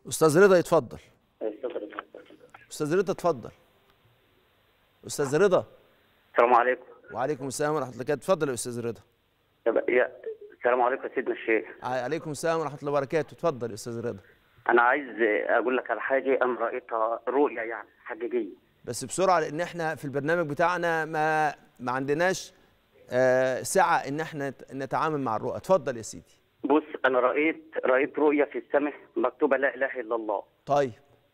استاذ رضا يتفضل اتفضل. استاذ رضا اتفضل استاذ رضا السلام عليكم وعليكم السلام ورحمه الله وبركاته اتفضل يا استاذ رضا يا- يا السلام عليكم يا سيدنا الشيخ ع- عليكم السلام ورحمه الله وبركاته اتفضل يا استاذ رضا انا عايز اقول لك على حاجه انا رايتها رؤيه يعني حقيقيه بس بسرعه لان احنا في البرنامج بتاعنا ما ما عندناش آه سعه ان احنا نت- نتعامل مع الرؤى اتفضل يا سيدي بص انا رايت رايت رؤيه في السماء مكتوبه لا اله الا الله طيب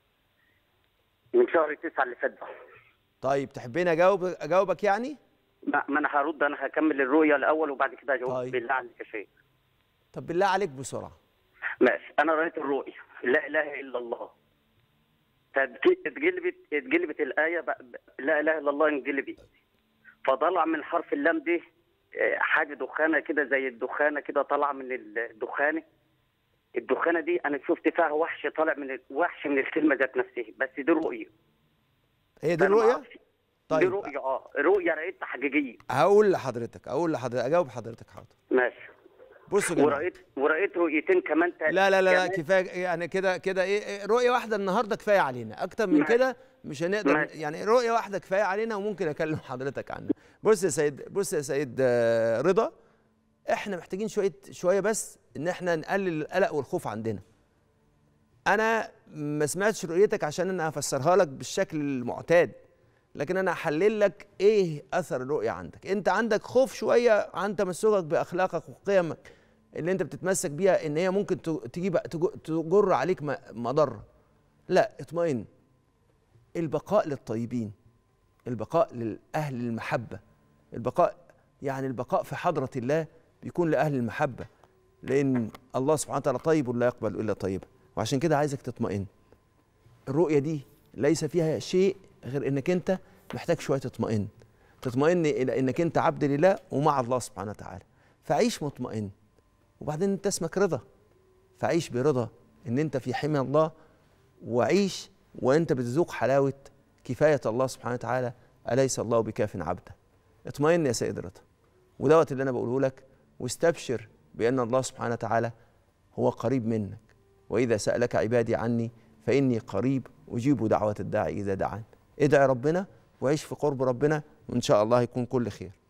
من شهر تسعة اللي فات ده طيب تحبيني اجاوب اجاوبك يعني ما ما انا هرد انا هكمل الرؤيه الاول وبعد كده اجاوب طيب. بالله عليك يا شيخ طب بالله عليك بسرعه ماشي انا رايت الرؤيه لا اله الا الله فاتج- اتجلبت اتجلبت الايه ب- ب- لا اله الا الله انجلبت فطلع من حرف اللام دي آه، حاجه دخانه كده زي الدخانه كده طالعه من الدخانه الدخانه دي انا شفت فيها وحش طالع من ال- وحش من الكلمه ذات نفسها بس دي رؤيه هي دي أنا ما الرؤيه أعرفش. دي طيب رؤيه اه رؤيه رايتها حقيقيه هقول لحضرتك اقول لحضرتك اجاوب حضرتك حاضر ماشي بصوا يا جماعه ورأيت ورأيت رؤيتين كمان تا- لا لا لا, لا كمان. كفايه يعني كده كده ايه إيه، رؤيه واحده النهارده كفايه علينا اكتر من ماشي. كده مش هنقدر ماشي. يعني رؤيه واحده كفايه علينا وممكن اكلم حضرتك عنها بص يا سيد بص يا سيد آه، رضا احنا محتاجين شويه شويه بس ان احنا نقلل القلق والخوف عندنا انا ما سمعتش رؤيتك عشان انا افسرها لك بالشكل المعتاد لكن انا هحلل لك ايه اثر الرؤيه عندك انت عندك خوف شويه عن تمسكك باخلاقك وقيمك اللي انت بتتمسك بيها ان هي ممكن ت- تجيب تج- تجر عليك م- مضره لا اطمئن البقاء للطيبين البقاء للاهل المحبه البقاء يعني البقاء في حضره الله بيكون لاهل المحبه لان الله سبحانه وتعالى طيب لا يقبل الا طيبا وعشان كده عايزك تطمئن الرؤيه دي ليس فيها شيء غير انك انت محتاج شويه تطمئن تطمئن الى انك انت عبد لله ومع الله سبحانه وتعالى فعيش مطمئن وبعدين انت اسمك رضا فعيش برضا ان انت في حمى الله وعيش وانت بتذوق حلاوه كفايه الله سبحانه وتعالى اليس الله بكاف عبده اطمئن يا سيد رضا ودوت اللي انا بقوله لك واستبشر بان الله سبحانه وتعالى هو قريب منك واذا سالك عبادي عني فاني قريب اجيب دعوه الداعي اذا دعان ادعي ربنا وعيش في قرب ربنا وان شاء الله يكون كل خير